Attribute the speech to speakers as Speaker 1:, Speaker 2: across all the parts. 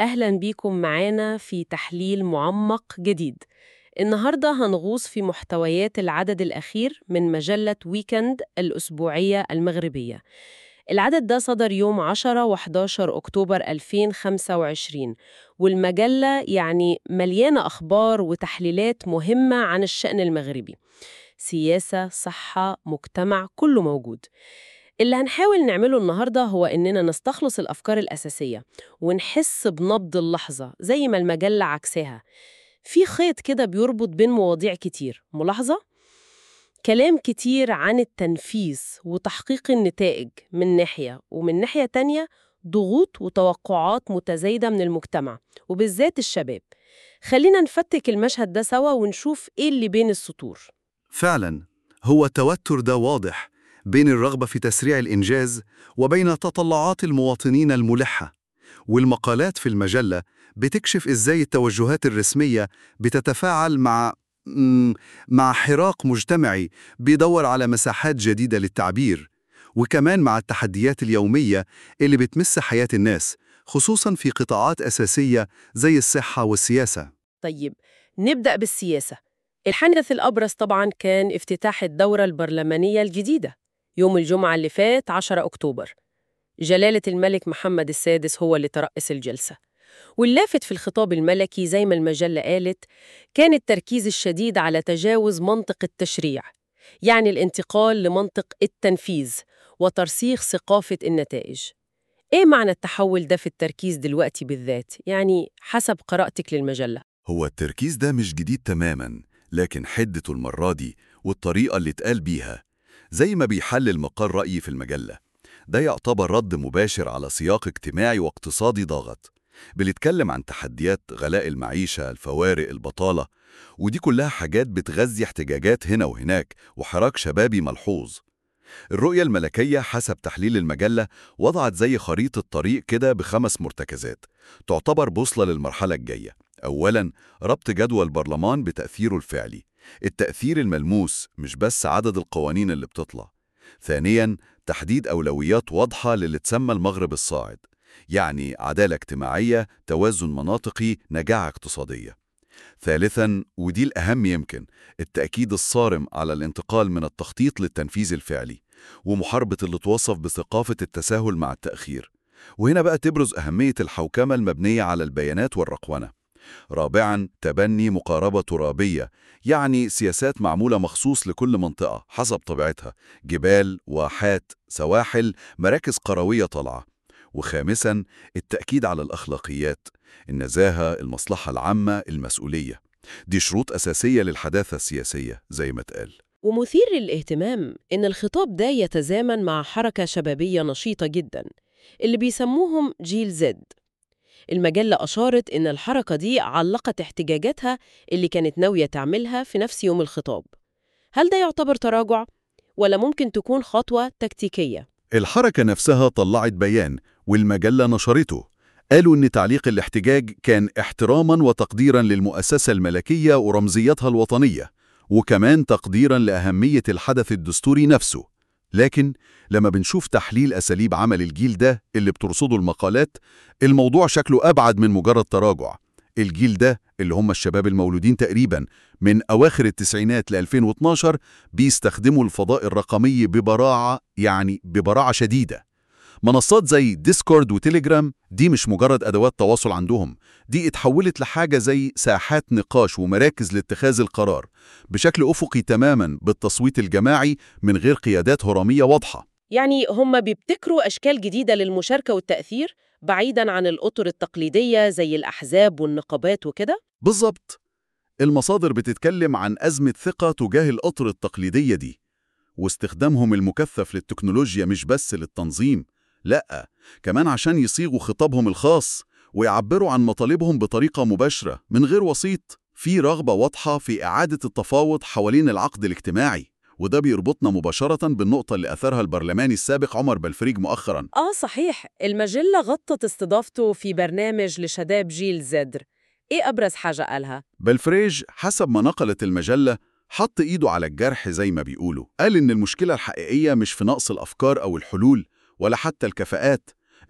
Speaker 1: أهلا بيكم معانا في تحليل معمق جديد النهاردة هنغوص في محتويات العدد الأخير من مجلة ويكند الأسبوعية المغربية العدد ده صدر يوم 10 و11 أكتوبر 2025 والمجلة يعني مليانة أخبار وتحليلات مهمة عن الشأن المغربي سياسة، صحة، مجتمع، كله موجود اللي هنحاول نعمله النهاردة هو إننا نستخلص الأفكار الأساسية ونحس بنبض اللحظة زي ما المجلة عكسها في خيط كده بيربط بين مواضيع كتير ملاحظة؟ كلام كتير عن التنفيذ وتحقيق النتائج من ناحية ومن ناحية تانية ضغوط وتوقعات متزايدة من المجتمع وبالذات الشباب خلينا نفتك المشهد ده سوا ونشوف إيه اللي بين السطور
Speaker 2: فعلا هو التوتر ده واضح بين الرغبة في تسريع الإنجاز وبين تطلعات المواطنين الملحة والمقالات في المجلة بتكشف إزاي التوجهات الرسمية بتتفاعل مع مم، مع حراك مجتمعي بيدور على مساحات جديدة للتعبير وكمان مع التحديات اليومية اللي بتمس حياة الناس خصوصاً في قطاعات أساسية زي الصحة والسياسة
Speaker 1: طيب نبدأ بالسياسة الحدث الأبرز طبعا كان افتتاح الدورة البرلمانية الجديدة يوم الجمعة اللي فات 10 أكتوبر جلالة الملك محمد السادس هو اللي ترأس الجلسة واللافت في الخطاب الملكي زي ما المجلة قالت كان التركيز الشديد على تجاوز منطق التشريع يعني الانتقال لمنطق التنفيذ وترسيخ ثقافة النتائج إيه معنى التحول ده في التركيز دلوقتي بالذات؟ يعني حسب قراءتك للمجلة
Speaker 3: هو التركيز ده مش جديد تماماً لكن حدته المرة دي والطريقة اللي اتقال بيها زي ما بيحلل مقال رأيي في المجلة ده يعتبر رد مباشر على سياق اجتماعي واقتصادي ضاغط بنتكلم عن تحديات غلاء المعيشة الفوارق البطالة ودي كلها حاجات بتغذي احتجاجات هنا وهناك وحراك شبابي ملحوظ الرؤية الملكية حسب تحليل المجلة وضعت زي خريطة طريق كده بخمس مرتكزات تعتبر بوصلة للمرحلة الجاية أولاً ربط جدوى البرلمان بتأثيره الفعلي التأثير الملموس مش بس عدد القوانين اللي بتطلع ثانياً تحديد أولويات واضحة للي تسمى المغرب الصاعد يعني عدالة اجتماعية، توازن مناطقي، نجاعة اقتصادية ثالثاً ودي الأهم يمكن التأكيد الصارم على الانتقال من التخطيط للتنفيذ الفعلي ومحاربة اللي توصف بثقافة التساهل مع التأخير وهنا بقى تبرز أهمية الحوكمة المبنية على البيانات والرقمنة رابعاً تبني مقاربة ترابية يعني سياسات معمولة مخصوص لكل منطقة حسب طبيعتها جبال، واحات، سواحل، مراكز قروية طالعة وخامساً التأكيد على الأخلاقيات النزاهة، المصلحة العامة، المسؤولية دي شروط أساسية للحداثة السياسية زي ما اتقال
Speaker 1: ومثير للاهتمام إن الخطاب ده يتزامن مع حركة شبابية نشيطة جدا اللي بيسموهم جيل زد المجلة أشارت إن الحركة دي علقت احتجاجاتها اللي كانت ناوية تعملها في نفس يوم الخطاب هل ده يعتبر تراجع؟ ولا ممكن تكون خطوة تكتيكية؟
Speaker 3: الحركة نفسها طلعت بيان والمجلة نشرته قالوا إن تعليق الاحتجاج كان احتراما وتقديرا للمؤسسة الملكية ورمزيتها الوطنية وكمان تقديرا لأهمية الحدث الدستوري نفسه لكن لما بنشوف تحليل أساليب عمل الجيل ده اللي بترصده المقالات الموضوع شكله أبعد من مجرد تراجع الجيل ده اللي هم الشباب المولودين تقريبا من أواخر التسعينات ل 2012 بيستخدموا الفضاء الرقمي ببراعة يعني ببراعة شديدة منصات زي ديسكورد وتليجرام دي مش مجرد أدوات تواصل عندهم دي اتحولت لحاجة زي ساحات نقاش ومراكز لاتخاذ القرار بشكل أفقي تماما بالتصويت الجماعي من غير قيادات هرمية واضحة
Speaker 1: يعني هم بيبتكروا أشكال جديدة للمشاركة والتأثير بعيداً عن الأطر التقليدية زي الأحزاب والنقابات وكده؟
Speaker 3: بالظبط المصادر بتتكلم عن أزمة ثقة تجاه الأطر التقليدية دي واستخدامهم المكثف للتكنولوجيا مش بس للتنظيم لأ كمان عشان يصيغوا خطابهم الخاص ويعبروا عن مطالبهم بطريقة مباشرة من غير وسيط في رغبة واضحة في إعادة التفاوض حوالين العقد الاجتماعي وده بيربطنا مباشرة بالنقطة اللي أثرها البرلماني السابق عمر بلفريج مؤخراً
Speaker 1: آه صحيح المجلة غطت استضافته في برنامج لشباب جيل زدر إيه أبرز حاجة قالها؟
Speaker 3: بلفريج حسب ما نقلت المجلة حط إيده على الجرح زي ما بيقولوا قال إن المشكلة الحقيقية مش في نقص الأفكار أو الحلول ولا حتى الكفاءات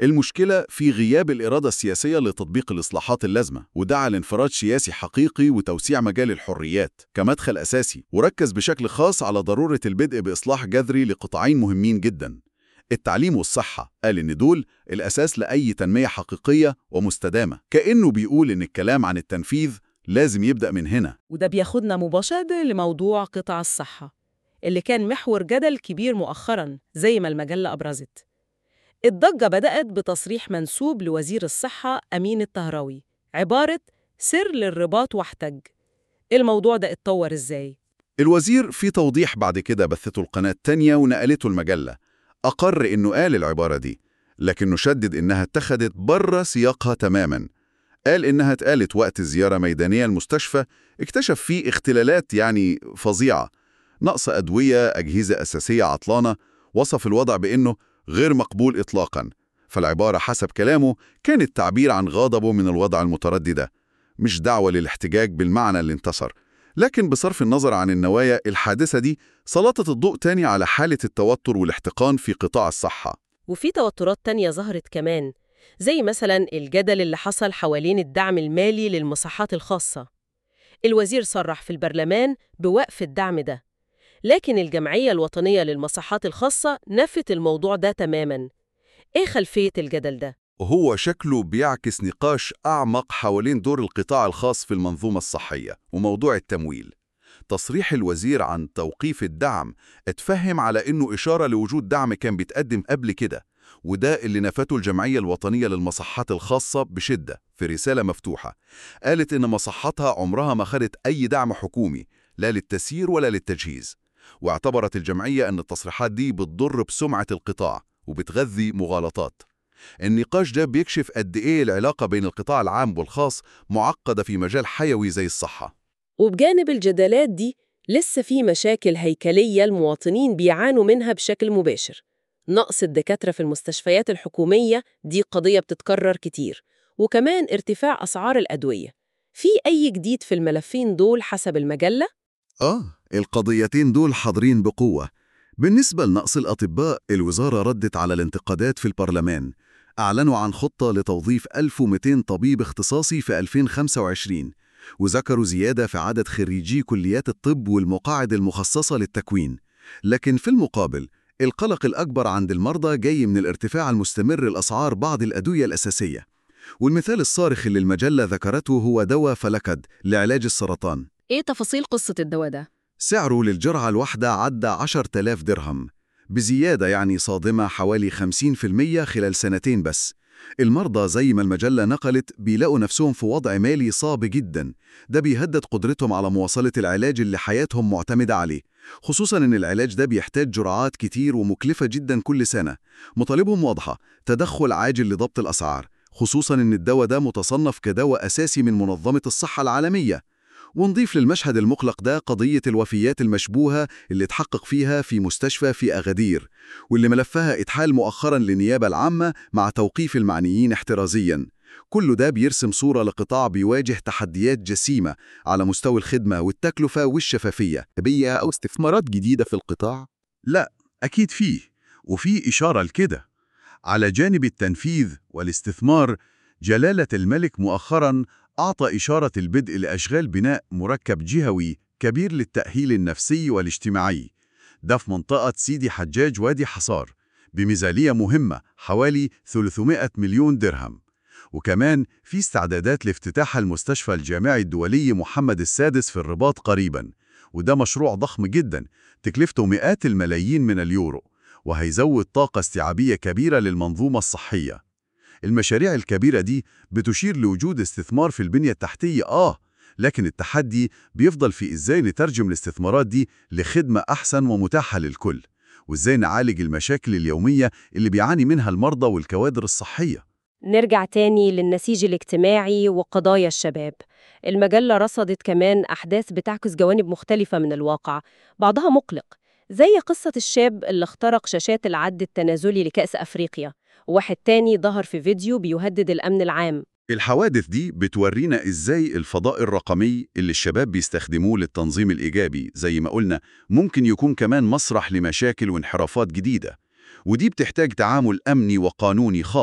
Speaker 3: المشكلة في غياب الإرادة السياسية لتطبيق الإصلاحات اللازمة ودعا لانفراد سياسي حقيقي وتوسيع مجال الحريات كمدخل أساسي وركز بشكل خاص على ضرورة البدء بإصلاح جذري لقطاعين مهمين جدا التعليم والصحة قال إن دول الأساس لأي تنمية حقيقية ومستدامة كأنه بيقول إن الكلام عن التنفيذ لازم يبدأ من هنا
Speaker 4: وده بياخدنا مباشرة لموضوع قطاع الصحة اللي كان محور جدل كبير مؤخراً زي ما المجلة أبرزت الضجة بدأت بتصريح منسوب لوزير الصحة أمين الطهراوي عبارة سر للرباط واحتج الموضوع ده اتطور إزاي؟
Speaker 3: الوزير في توضيح بعد كده بثته القناة التانية ونقلته المجلة أقر إنه قال العبارة دي لكنه شدد إنها اتخذت بره سياقها تماماً قال إنها اتقالت وقت زيارة ميدانية المستشفى اكتشف فيه اختلالات يعني فظيعة نقص أدوية أجهزة أساسية عطلانة وصف الوضع بإنه غير مقبول إطلاقاً فالعبارة حسب كلامه كانت تعبير عن غضبه من الوضع المترددة مش دعوة للاحتجاج بالمعنى اللي انتصر لكن بصرف النظر عن النوايا الحادثة دي سلطت الضوء تاني على حالة التوتر والاحتقان في قطاع الصحة
Speaker 1: وفي توترات تانية ظهرت كمان زي مثلا الجدل اللي حصل حوالين الدعم المالي للمصحات الخاصة الوزير صرح في البرلمان بوقف الدعم ده لكن الجمعية الوطنية للمصحات الخاصة نفت الموضوع ده تماماً إيه خلفية الجدل ده؟
Speaker 3: وهو شكله بيعكس نقاش أعمق حوالين دور القطاع الخاص في المنظومة الصحية وموضوع التمويل تصريح الوزير عن توقيف الدعم اتفهم على إنه إشارة لوجود دعم كان بيتقدم قبل كده وده اللي نفته الجمعية الوطنية للمصحات الخاصة بشدة في رسالة مفتوحة قالت إن مصحاتها عمرها ما خدت أي دعم حكومي لا للتسيير ولا للتجهيز واعتبرت الجمعية أن التصريحات دي بتضر بسمعة القطاع وبتغذي مغالطات النقاش ده بيكشف قد إيه العلاقة بين القطاع العام والخاص معقدة في مجال حيوي زي الصحة
Speaker 1: وبجانب الجدالات دي لسه في مشاكل هيكلية المواطنين بيعانوا منها بشكل مباشر نقص الدكاترة في المستشفيات الحكومية دي قضية بتتكرر كتير وكمان ارتفاع أسعار الأدوية في أي جديد في الملفين دول حسب المجلة؟
Speaker 2: آه القضيتين دول حاضرين بقوة بالنسبة لنقص الأطباء الوزارة ردت على الانتقادات في البرلمان أعلنوا عن خطة لتوظيف 1200 طبيب اختصاصي في 2025 وذكروا زيادة في عدد خريجي كليات الطب والمقاعد المخصصة للتكوين لكن في المقابل القلق الأكبر عند المرضى جاي من الارتفاع المستمر لأسعار بعض الأدوية الأساسية والمثال الصارخ اللي المجلة ذكرته هو دواء فلكد لعلاج السرطان
Speaker 1: إيه تفاصيل قصة الدواء ده؟
Speaker 2: سعره للجرعة الواحدة عدى 10,000 درهم بزيادة يعني صادمة حوالي 50% خلال سنتين بس المرضى زي ما المجلة نقلت بيلاقوا نفسهم في وضع مالي صعب جدا ده بيهدد قدرتهم على مواصلة العلاج اللي حياتهم معتمدة عليه خصوصا ان العلاج ده بيحتاج جرعات كتير ومكلفة جدا كل سنة مطالبهم واضحة تدخل عاجل لضبط الأسعار خصوصا ان الدواء ده متصنف كدواء أساسي من منظمة الصحة العالمية ونضيف للمشهد المقلق ده قضية الوفيات المشبوهة اللي اتحقق فيها في مستشفى في أغادير واللي ملفها اتحال مؤخرا للنيابة العامة مع توقيف المعنيين احترازيا كل ده بيرسم صورة لقطاع بيواجه تحديات جسيمة على مستوى الخدمة والتكلفة والشفافية
Speaker 3: بيئة أو استثمارات جديدة في القطاع؟
Speaker 5: لا أكيد فيه وفي إشارة لكده على جانب التنفيذ والاستثمار جلالة الملك مؤخراً أعطى إشارة البدء لأشغال بناء مركب جهوي كبير للتأهيل النفسي والاجتماعي ده في منطقة سيدي حجاج وادي حصار بميزانية مهمة حوالي 300 مليون درهم وكمان في استعدادات لافتتاح المستشفى الجامعي الدولي محمد السادس في الرباط قريباً وده مشروع ضخم جدا تكلفته مئات الملايين من اليورو وهيزود طاقة استيعابية كبيرة للمنظومة الصحية المشاريع الكبيرة دي بتشير لوجود استثمار في البنية التحتية آه لكن التحدي بيفضل في إزاي نترجم الاستثمارات دي لخدمة أحسن ومتاحة للكل وإزاي نعالج المشاكل اليومية اللي بيعاني منها المرضى والكوادر الصحية
Speaker 1: نرجع تاني للنسيج الاجتماعي وقضايا الشباب المجلة رصدت كمان أحداث بتعكس جوانب مختلفة من الواقع بعضها مقلق زي قصة الشاب اللي اخترق شاشات العد التنازلي لكأس أفريقيا وواحد تاني ظهر في فيديو بيهدد الأمن العام
Speaker 3: الحوادث دي بتورينا إزاي الفضاء الرقمي اللي الشباب بيستخدموه للتنظيم الإيجابي زي ما قلنا ممكن يكون كمان مسرح لمشاكل وانحرافات جديدة ودي بتحتاج تعامل أمني وقانوني خاص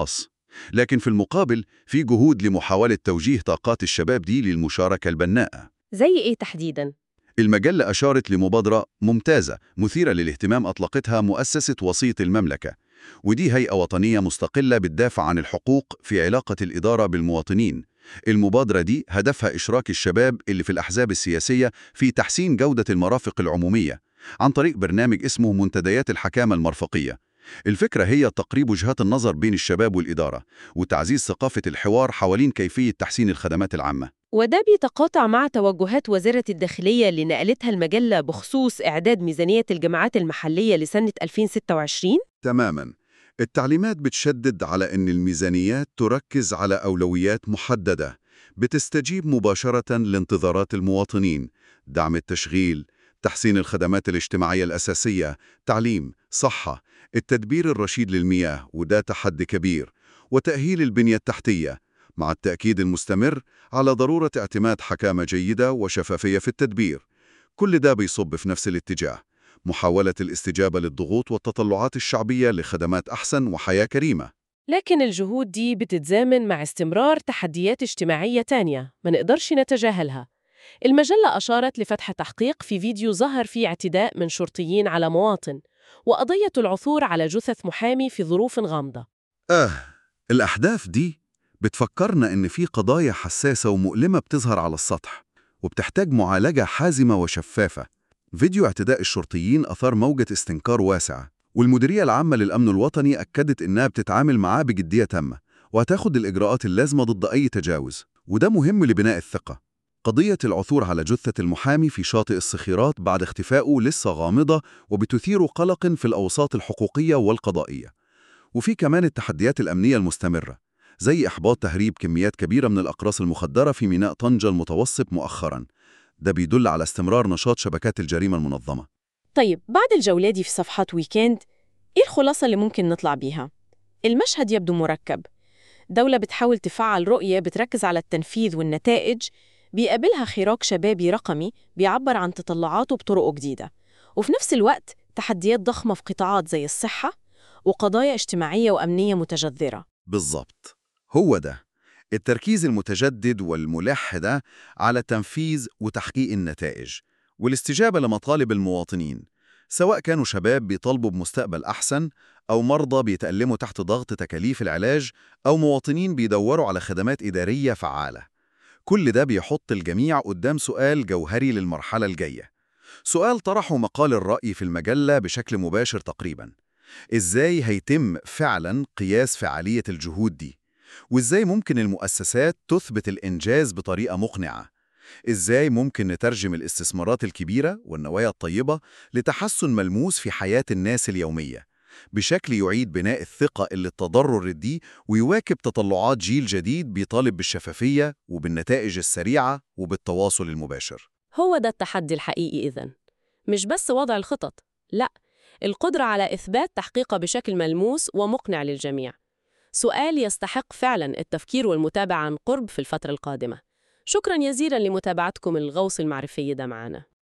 Speaker 5: لكن في المقابل في جهود لمحاولة توجيه طاقات الشباب دي للمشاركة البناءة
Speaker 1: زي إيه تحديداً؟
Speaker 5: المجلة أشارت لمبادرة ممتازة مثيرة للاهتمام أطلقتها مؤسسة وسيط المملكة ودي هيئة وطنية مستقلة بتدافع عن الحقوق في علاقة الإدارة بالمواطنين المبادرة دي هدفها إشراك الشباب اللي في الأحزاب السياسية في تحسين جودة المرافق العمومية عن طريق برنامج اسمه منتديات الحكامة المرفقية الفكرة هي تقريب وجهات النظر بين الشباب والإدارة وتعزيز ثقافة الحوار حوالين كيفية تحسين الخدمات العامة
Speaker 1: وده بيتقاطع مع توجهات وزارة الداخلية اللي نقلتها المجلة بخصوص إعداد ميزانية الجامعات المحلية لسنة 2026
Speaker 5: تماما التعليمات بتشدد على أن الميزانيات تركز على أولويات محددة بتستجيب مباشرة لانتظارات المواطنين دعم التشغيل تحسين الخدمات الاجتماعية الأساسية تعليم صحة التدبير الرشيد للمياه وده تحدي كبير وتأهيل البنية التحتية مع التأكيد المستمر على ضرورة اعتماد حكامة جيدة وشفافية في التدبير كل ده بيصب في نفس الاتجاه محاولة الاستجابة للضغوط والتطلعات الشعبية لخدمات أحسن وحياة كريمة
Speaker 1: لكن الجهود دي بتتزامن مع استمرار تحديات اجتماعية تانية ما نقدرش نتجاهلها المجلة أشارت لفتح تحقيق في فيديو ظهر فيه اعتداء من شرطيين على مواطن وقضية العثور على جثث محامي في ظروف غامضة
Speaker 5: آه الأحداث دي بتفكرنا إن في قضايا حساسة ومؤلمة بتظهر على السطح وبتحتاج معالجة حازمة وشفافة فيديو اعتداء الشرطيين أثار موجة استنكار واسعة والمديرية العامة للأمن الوطني أكدت إنها بتتعامل معاه بجدية تامة وهتاخد الإجراءات اللازمة ضد أي تجاوز وده مهم لبناء الثقة قضية العثور على جثة المحامي في شاطئ الصخيرات بعد اختفائه لسه غامضة وبتثير قلق في الأوساط الحقوقية والقضائية وفي كمان التحديات الأمنية المستمرة زي إحباط تهريب كميات كبيرة من الأقراص المخدرة في ميناء طنجة المتوسط مؤخراً ده بيدل على استمرار نشاط شبكات الجريمة المنظمة
Speaker 6: طيب بعد الجولة دي في صفحات ويكند إيه الخلاصة اللي ممكن نطلع بيها؟ المشهد يبدو مركب دولة بتحاول تفعل رؤية بتركز على التنفيذ والنتائج بيقابلها خراج شبابي رقمي بيعبر عن تطلعاته بطرق جديدة وفي نفس الوقت تحديات ضخمة في قطاعات زي الصحة وقضايا اجتماعية وأمنية متجذرة
Speaker 5: بالظبط هو ده التركيز المتجدد والملح ده على تنفيذ وتحقيق النتائج والاستجابة لمطالب المواطنين سواء كانوا شباب بيطالبوا بمستقبل أحسن أو مرضى بيتألموا تحت ضغط تكاليف العلاج أو مواطنين بيدوروا على خدمات إدارية فعالة كل ده بيحط الجميع قدام سؤال جوهري للمرحلة الجاية سؤال طرحه مقال الرأي في المجلة بشكل مباشر تقريباً إزاي هيتم فعلاً قياس فعالية الجهود دي؟ وإزاي ممكن المؤسسات تثبت الإنجاز بطريقة مقنعة؟ إزاي ممكن نترجم الاستثمارات الكبيرة والنوايا الطيبة لتحسن ملموس في حياة الناس اليومية بشكل يعيد بناء الثقة اللي التضرر دي ويواكب تطلعات جيل جديد بيطالب بالشفافية وبالنتائج السريعة وبالتواصل المباشر
Speaker 1: هو ده التحدي الحقيقي إذن مش بس وضع الخطط لا القدرة على إثبات تحقيقها بشكل ملموس ومقنع للجميع سؤال يستحق فعلا التفكير والمتابعة عن قرب في الفترة القادمة شكرا جزيلا لمتابعتكم الغوص المعرفي ده معنا